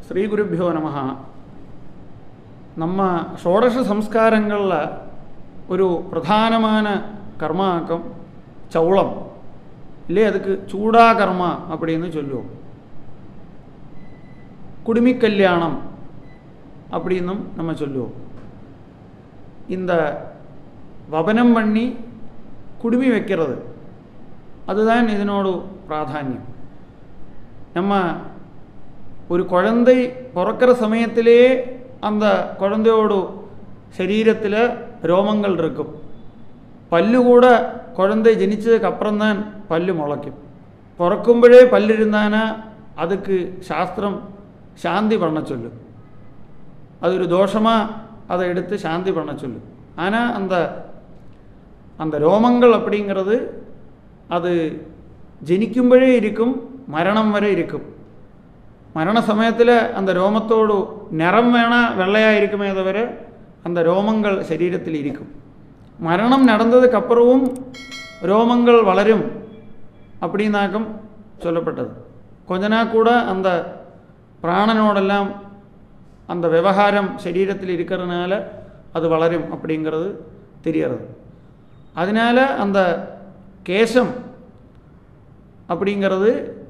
ஸ்ரீகுருப்பியோ நம நம்ம ஷோடச சம்ஸ்காரங்களில் ஒரு பிரதானமான கர்மாக்கம் சௌளம் இல்லை அதுக்கு சூடா கர்மா அப்படின்னு சொல்லுவோம் குடுமி கல்யாணம் அப்படின்னும் நம்ம சொல்லுவோம் இந்த வபனம் பண்ணி குடுமி வைக்கிறது அதுதான் இதனோடு பிராதானியம் நம்ம ஒரு குழந்தை பிறக்கிற சமயத்திலே அந்த குழந்தையோட சரீரத்தில் ரோமங்கள் இருக்கும் பல்லு கூட குழந்தை ஜனிச்சதுக்கு அப்புறம் தான் பல்லு முளைக்கும் பிறக்குമ്പോഴേ പല്ലിരുന്നാനാ அதுக்கு சாஸ்திரம் சாந்தி பண்ண சொல்லும் அது ஒரு தோஷமாக அதை எடுத்து சாந்தி பண்ண சொல்லும் ஆனால் அந்த அந்த ரோமங்கள் அப்படிங்கிறது அது ஜனிக்குമ്പോഴേ இருக்கும் மரணம் வரை இருக்கும் மரண சமயத்தில் அந்த ரோமத்தோடு நிறம் வேணால் வெள்ளையாக இருக்குமே தவிர அந்த ரோமங்கள் சரீரத்தில் இருக்கும் மரணம் நடந்ததுக்கு அப்புறமும் ரோமங்கள் வளரும் அப்படின்னாக்கம் சொல்லப்பட்டது கொஞ்ச நாள் கூட அந்த பிராணனோடெல்லாம் அந்த விவகாரம் சரீரத்தில் இருக்கிறதுனால அது வளரும் அப்படிங்கிறது தெரியறது அதனால் அந்த கேசம் அப்படிங்கிறது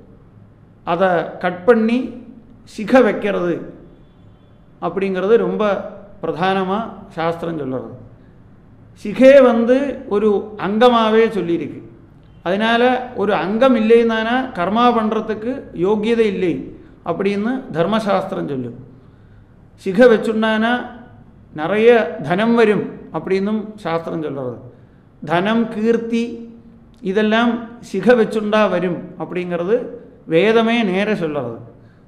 அதை கட் பண்ணி சிக வைக்கிறது அப்படிங்கிறது ரொம்ப பிரதானமாக சாஸ்திரம் சொல்லுறது சிகே வந்து ஒரு அங்கமாகவே சொல்லியிருக்கு அதனால் ஒரு அங்கம் இல்லைன்னா கர்மா பண்ணுறதுக்கு யோக்கியதை இல்லை அப்படின்னு தர்மசாஸ்திரம் சொல்லும் சிக வச்சுட்டானா நிறைய தனம் வரும் அப்படின்னும் சாஸ்திரம் சொல்கிறது தனம் கீர்த்தி இதெல்லாம் சிக வச்சுண்டா வரும் அப்படிங்கிறது வேதமே நேர சொல்லுறது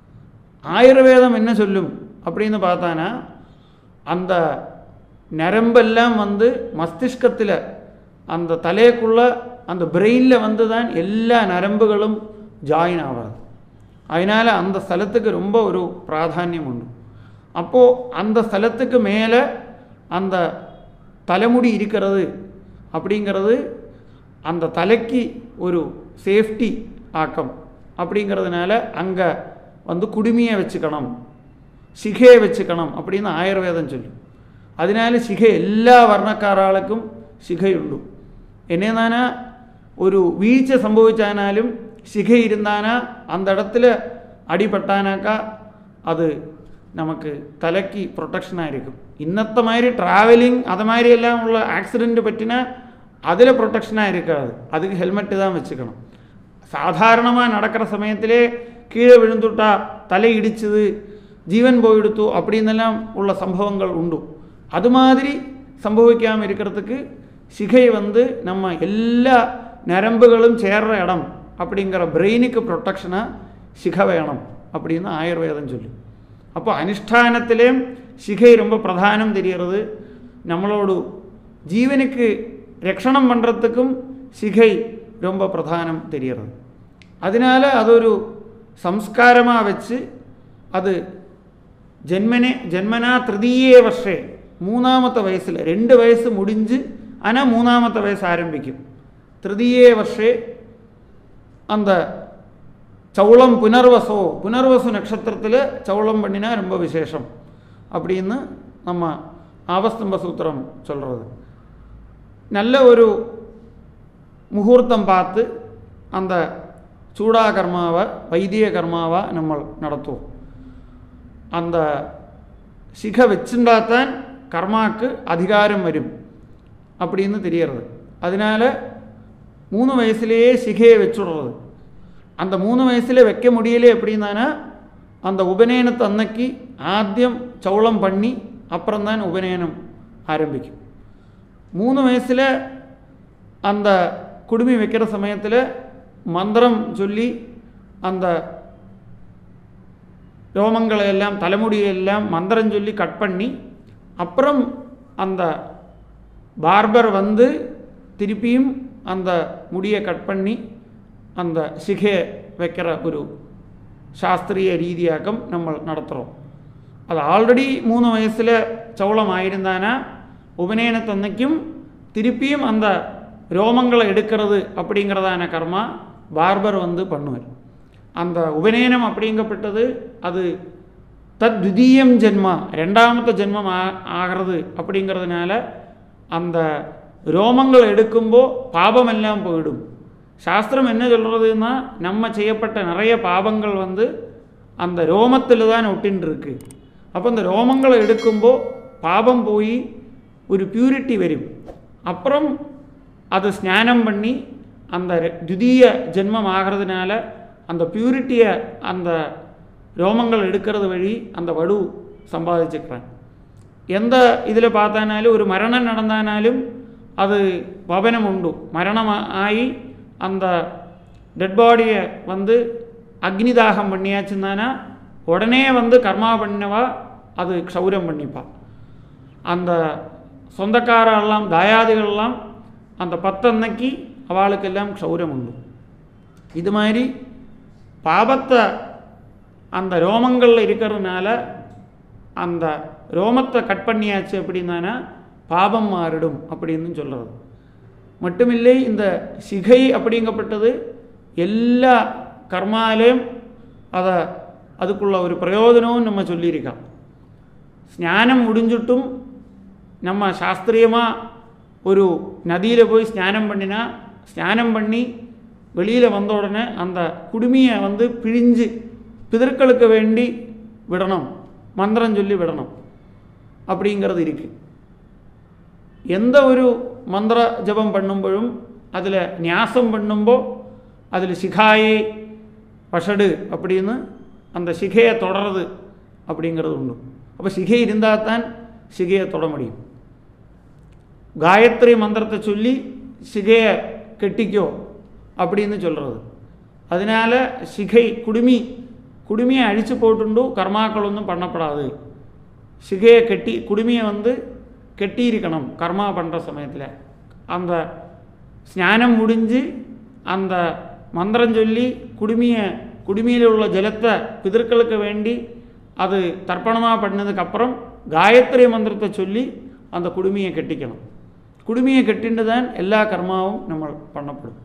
ஆயுர்வேதம் என்ன சொல்லும் அப்படின்னு பார்த்தானா அந்த நரம்பெல்லாம் வந்து மஸ்திஷ்கத்தில் அந்த தலைக்குள்ள அந்த பிரெயினில் வந்து தான் எல்லா நரம்புகளும் ஜாயின் ஆகிறது அதனால் அந்த ஸ்தலத்துக்கு ரொம்ப ஒரு பிராதானியம் உண்டு அப்போது அந்த ஸ்தலத்துக்கு மேலே அந்த தலைமுடி இருக்கிறது அப்படிங்கிறது அந்த தலைக்கு ஒரு சேஃப்டி ஆக்கம் அப்படிங்கிறதுனால அங்கே வந்து குடுமியை வச்சுக்கணும் சிகையை வச்சுக்கணும் அப்படின்னு ஆயுர்வேதம் சொல்லும் അതിനാൽ ശിഖ എല്ലാ വർണ്ണക്കാരാൾക്കും ശിഖയുണ്ട് എന്നേന്നാനാ ഒരു വീഴ്ച സംഭവിച്ചാലും ശിഖ ഇരുന്നാനാ അന്തടത്തിൽ അടിപെട്ടാനാക്ക അത് നമുക്ക് തലയ്ക്ക് പ്രൊട്ടക്ഷനായിരിക്കും ഇന്നത്തെ മാതിരി ട്രാവലിംഗ് അതുമാതിരി എല്ലാം ഉള്ള ആക്സിഡൻറ്റ് പറ്റിന അതിൽ പ്രൊട്ടക്ഷനായിരിക്കാது அதுக்கு ஹெல்மெட்டு தான் வச்சுக்கணும் சாதாரணமாக நடக்கிற சமயத்திலே கீழே விழுந்துட்டா தலை இடிச்சது ஜீவன் போயிடுத்து அப்படின்னெல்லாம் உள்ள சம்பவங்கள் உண்டு அது மாதிரி சம்பவிக்காமல் இருக்கிறதுக்கு சிகை வந்து நம்ம எல்லா நரம்புகளும் சேர்ற இடம் அப்படிங்கிற பிரெயினுக்கு ப்ரொட்டக்ஷனாக சிக வேணும் அப்படின்னு ஆயுர்வேதம் சொல்லு அப்போ அனுஷ்டானத்திலேயும் சிகை ரொம்ப பிரதானம் தெரியறது நம்மளோட ஜீவனுக்கு ரக்ஷணம் பண்ணுறதுக்கும் சிகை ரொம்ப பிரதானம் தெரியறது அதனால അതൊരു സംസ്കാരமாக വെച്ച് അത് ജന്മനെ ജന്മനാ തൃതീയ വർഷേ മൂന്നാമത്തെ വയസ്സിൽ രണ്ട് വയസ്സ് മുടിഞ്ച് അന മൂന്നാമത്തെ വയസ്സ് ആരംഭിക്കും തൃതീയ വർഷേ அந்த சௌளம் புனர்வசோ புனர்வசு நட்சத்திரத்தில் சௌளம் பண்ணினா ரொம்ப விசேஷம் அப்படின்னு நம்ம ஆவஸ்தம்ப சூத்திரம் சொல்கிறது நல்ல ஒரு முகூர்த்தம் பார்த்து அந்த சூடா கர்மாவை வைத்திய கர்மாவை நம்ம நடத்துவோம் அந்த சிக வச்சுட்டாத்தான் கர்மாக்கு அதிகாரம் வரும் அப்படின்னு தெரியறது அதனால மூணு வயசுலேயே சிகையை வச்சுடுறது அந்த மூணு வயசில் வைக்க முடியல எப்படின்னா அந்த உபநயனத்தை அன்னைக்கு ஆദ്യം சௌளம் பண்ணி அப்புறம்தான் உபநயனம் ஆரம்பிக்கும் மூணு வயசில் அந்த குடுமி வைக்கிற சமயத்தில் மந்திரம் சொல்லி அந்த ரோமங்களை எல்லாம் தலைமுடியெல்லாம் மந்திரம் சொல்லி கட் பண்ணி அப்புறம் அந்த பார்பர் வந்து திருப்பியும் அந்த முடியை கட் பண்ணி அந்த சிகையை வைக்கிற ஒரு சாஸ்திரிய ரீதியாக்கம் நம்ம நடத்துகிறோம் அது ஆல்ரெடி மூணு வயசில் சௌளம் ஆயிருந்தானா உபநயனத்தன்னைக்கும் திருப்பியும் அந்த ரோமங்களை எடுக்கிறது அப்படிங்கிறதான கர்மா பார்பர் வந்து பண்ணுவார் அந்த உபநயனம் அப்படிங்கப்பட்டது அது தத் துதியம் ஜென்மா ரெண்டாமത്തെ ஜென்மம் ஆ ஆகிறது அப்படிங்கிறதுனால அந்த ரோமங்கள் எடுக்குമ്പോൾ பாபமெல்லாம் போயிடும் சாஸ்திரம் என்ன சொல்கிறதுன்னா நம்ம செய்யப்பட்ட நிறைய பாபங்கள் வந்து அந்த ரோமத்தில் தான் ஒட்டின்னு இருக்கு அப்போ அந்த ரோமங்களை எடுக்குമ്പോൾ பாபம் போய் ஒரு பியூரிட்டி வரும் அப்புறம் அது ஸ்நானம் பண்ணி அந்த ரெ- துதிய ஜென்மம் ஆகிறதுனால அந்த பியூரிட்டியை அந்த ரோமங்கள் எடுக்கிறது வழி அந்த வடு சம்பாதிச்சுக்கிறேன் எந்த ഇതിൽ பார்த்தானாலும் ഒരു മരണം നടന്നാലും അത് ഭവനമുണ്ടു മരണമായി அந்த டெட் பாடியை வந்து அக்னிதாகம் பண்ணியாச்சுன்னா உடனே வந்து கர்மா பண்ணினவா அது க்ஷௌரம் பண்ணிப்பா அந்த சொந்தக்காரெல்லாம் தாயாதிகள்லாம் அந்த பத்தன்னைக்கு அவளுக்கெல்லாம் க்ஷௌரம் உண்டு இது மாதிரி பாபத்தை அந்த ரோமங்களில் இருக்கிறதுனால அந்த ரோமத்தை கட் பண்ணியாச்சு அப்படின்னா பாபம் மாறிடும் அப்படின்னு சொல்கிறது மட்டுமில்லை இந்த சிகை அப்படிங்கப்பட்டது எல்லா கர்மாலையும் அதை அதுக்குள்ள ஒரு பிரயோஜനവും நம்ம சொல்லியிருக்கோம் സ്നാനം മുടിஞ்சிட்டும் நம்ம சாஸ்திரியமாக ஒரு நதியில் போய் ஸ்நானம் பண்ணினா ஸ்நானம் பண்ணி வெளியில் வந்த உடனே அந்த குடுமியை வந்து பிழிஞ்சு பிதற்களுக்கு வேண்டி விடணும் மந்திரம் சொல்லி விடணும் அப்படிங்கிறது இருக்குது எந்த ஒரு மந்திர ஜபம் பண்ணுമ്പോഴും அதில் ന്യാസം பண்ணுമ്പോൾ அதில் சிகாயை பஷடு அப்படின்னு அந்த சிகையை தொடருது அப்படிங்கிறது உண்டு அப்போ சிகை இருந்தால் தான் சிகையை தொட முடியும் காயத்ரி மந்திரத்தை சொல்லி சிகையை கெட்டிக்கோ அப்படின்னு சொல்கிறது அதனால சிகை குடுமி குடுமியை அழிச்சு போட்டுண்டு கர்மாக்கள் ஒன்றும் பண்ணப்படாது சிகையை கெட்டி குடுமியை வந்து கெட்டியிருக்கணும் கர்மா பண்ணுற சமயத்தில் அந்த ஸ்நானம் முடிஞ்சு அந்த மந்திரம் சொல்லி குடுமியை குடுமியில் உள்ள ஜலத்தை பிதற்களுக்கு வேண்டி அது தர்ப்பணமாக பண்ணதுக்கப்புறம் காயத்ரி மந்திரத்தை சொல்லி அந்த குடுமியை கெட்டிக்கணும் குடுமியை கெட்டிண்டு தான் எல்லா கர்மாவும் நம்ம பண்ணப்படும்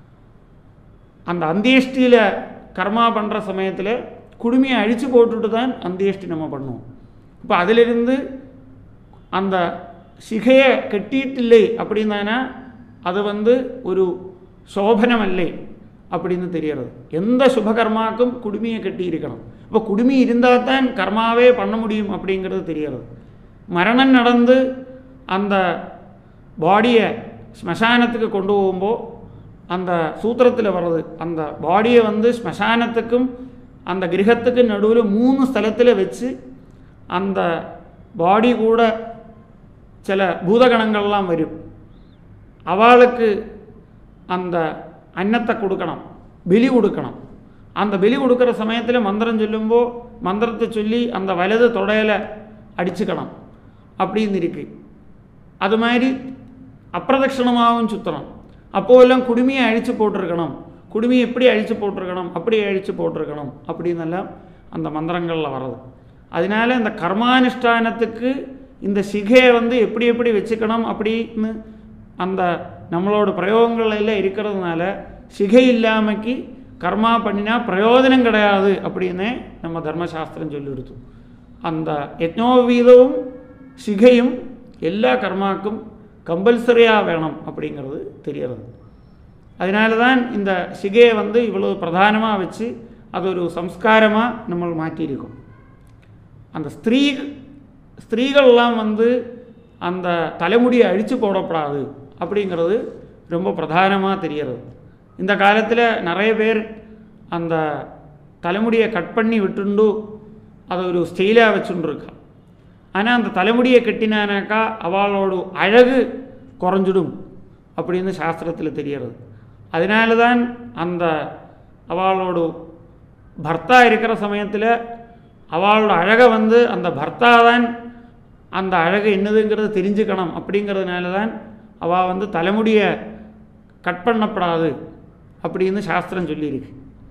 அந்த அந்தியஷ்டியில் கர்மா பண்ணுற சமயத்தில் குடுமியை அழித்து போட்டுட்டு தான் அந்தியஷ்டி நம்ம பண்ணுவோம் இப்போ அதிலிருந்து அந்த சிகையை கெட்டியிட்டில்லை அப்படின்னா அது வந்து ஒரு சோபனமல்லே அப்படின்னு தெரியறது எந்த சுபகர்மாக்கும் குடுமியை கட்டி இருக்கணும் இப்போ குடுமி இருந்தால் தான் கர்மாவே பண்ண முடியும் அப்படிங்கிறது தெரியறது மரணம் நடந்து அந்த பாடியை ஸ்மசானத்துக்கு கொண்டு போகுമ്പോൾ அந்த சூத்திரத்தில் வர்றது அந்த பாடியை வந்து ஸ்மசானத்துக்கும் அந்த கிரகத்துக்கு நடுவில் மூணு ஸ்தலத்தில் வச்சு அந்த பாடி கூட சில பூதகணங்கள்லாம் வரும் அவளுக்கு அந்த அன்னத்தை கொடுக்கணும் பலி கொடுக்கணும் அந்த பலி கொடுக்குற சமயத்தில் மந்திரம் சொல்லுമ്പോൾ மந்திரத்தை சொல்லி அந்த வலது தொடையில் அடிச்சுக்கணும் அப்படின்னு இருக்கு அது மாதிரி அப்பிரதட்சணமாகவும் சுற்றணும் அப்போதெல்லாம் குடுமியை அழித்து போட்டிருக்கணும் குடுமியை எப்படி அழித்து போட்டிருக்கணும் அப்படி அழித்து போட்டிருக்கணும் அப்படின்னெல்லாம் அந்த மந்திரங்களில் வர்றது அதனால இந்த கர்மானுஷ்டானத்துக்கு இந்த சிகையை வந்து எப்படி எப்படி வச்சுக்கணும் அப்படின்னு அந்த நம்மளோட பிரயோகங்கள் எல்லாம் இருக்கிறதுனால சிகை இல்லாமக்கு கர்மா பண்ணினா பிரயோஜனம் கிடையாது அப்படின்னு நம்ம தர்மசாஸ்திரம் சொல்லிடுத்து அந்த யஜ்னோவீதமும் சிகையும் எல்லா கர்மாக்கும் கம்பல்சரியாக வேணும் அப்படிங்கிறது தெரியறது அதனால தான் இந்த சிகையை வந்து இவ்வளவு பிரதானமாக வச்சு அது ஒரு சம்ஸ்காரமாக நம்ம மாற்றியிருக்கோம் அந்த ஸ்திரீ ஸ்திரீகள்லாம் வந்து அந்த தலைமுடியை அழித்து போடப்படாது அப்படிங்கிறது ரொம்ப பிரதானமாக தெரியறது இந்த காலத்தில் நிறைய பேர் அந்த தலைமுடியை கட் பண்ணி விட்டுண்டு அதை ஒரு ஸ்டைலாக வச்சுட்டுருக்கா ஆனால் அந்த தலைமுடியை கட்டினானாக்கா அவளோட அழகு குறைஞ்சிடும் அப்படின்னு சாஸ்திரத்தில் தெரியறது அதனால தான் அந்த அவளோட பர்த்தா இருக்கிற சமயத்தில் அவளோட அழகை வந்து அந்த பர்த்தா தான் அந்த அழகு என்னதுங்கிறத தெரிஞ்சுக்கணும் அப்படிங்கிறதுனால தான் அவள் வந்து தலைமுடியை கட் பண்ணப்படாது அப்படின்னு சாஸ்திரம் சொல்லியிருக்கு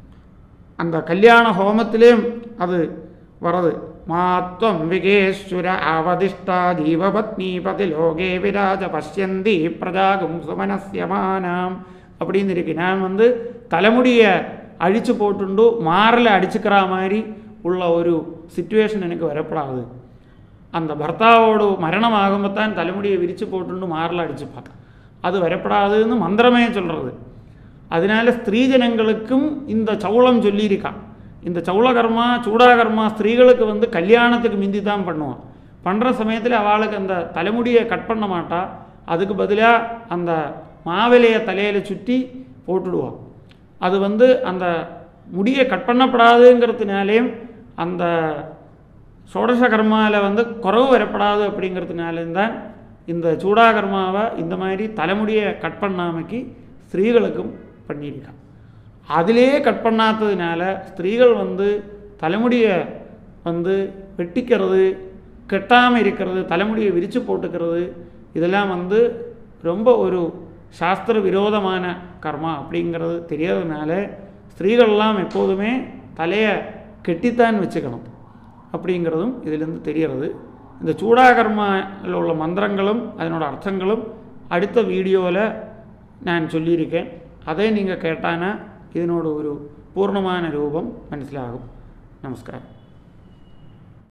அந்த கல்யாண ஹோமத்திலேயும் அது வரது மாத்வம் விகேஸ்வர அவதிஷ்டா தீபபத்னீபதி லோகே விராஜ பஷ்யந்தி பிரஜாகும் சுமனஸ்யமானாம் அப்படின்னு இருக்கு நான் வந்து தலைமுடியை அழிச்சு போட்டுண்டு மாரில் அடிச்சுக்கிற மாதிரி உள்ள ஒரு சுச்சுவேஷன் எனக்கு வரப்படாது அந்த பர்த்தாவோட மரணமாகுമ്പോൾ தான் தலைமுடியை விரித்து போட்டுண்டு மாரில் அடிச்சுப்பாங்க அது வரப்படாதுன்னு மந்திரமே சொல்கிறது அதனால ஸ்திரீஜனங்களுக்கும் இந்த சவுளம் சொல்லியிருக்கான் இந்த சவுளகர்மா சூடாகர்மா ஸ்திரீகளுக்கு வந்து கல்யாணத்துக்கு மிந்தி தான் பண்ணுவான் பண்ணுற சமயத்தில் அவளுக்கு அந்த தலைமுடியை கட் பண்ண மாட்டா அதுக்கு பதிலாக அந்த மாவிலையை தலையில் சுற்றி போட்டுடுவான் அது வந்து அந்த முடியை கட் பண்ணப்படாதுங்கிறதுனாலேயும் அந்த ஷோடச கர்மாவில் வந்து குறவு வரப்படாது அப்படிங்கிறதுனாலேயும் தான் இந்த சூடாகர்மாவை இந்த மாதிரி தலைமுடியை கட் பண்ணாமைக்கு ஸ்திரீகளுக்கும் பண்ணியிருக்கான் அதிலே கட் பண்ணாததுனால ஸ்திரீகள் வந்து தலைமுடியை வந்து வெட்டிக்கிறது கெட்டாமல் இருக்கிறது தலைமுடியை விரித்து போட்டுக்கிறது இதெல்லாம் வந்து ரொம்ப ஒரு சாஸ்திர விரோதமான கர்மா அப்படிங்கிறது தெரியாததுனால ஸ்திரீகள்லாம் எப்போதுமே தலையை கெட்டித்தான் வச்சுக்கணும் அப்படிங்கிறதும் இதிலிருந்து தெரியறது இந்த சூடாகர்மாவில் உள்ள மந்திரங்களும் அதனோட அர்த்தங்களும் அடுத்த வீடியோவில் நான் சொல்லியிருக்கேன் அதை நீங்கள் கேட்டானா இதனோட ஒரு பூர்ணமான ரூபம் മനസ്സിലാകും നമസ്കാരം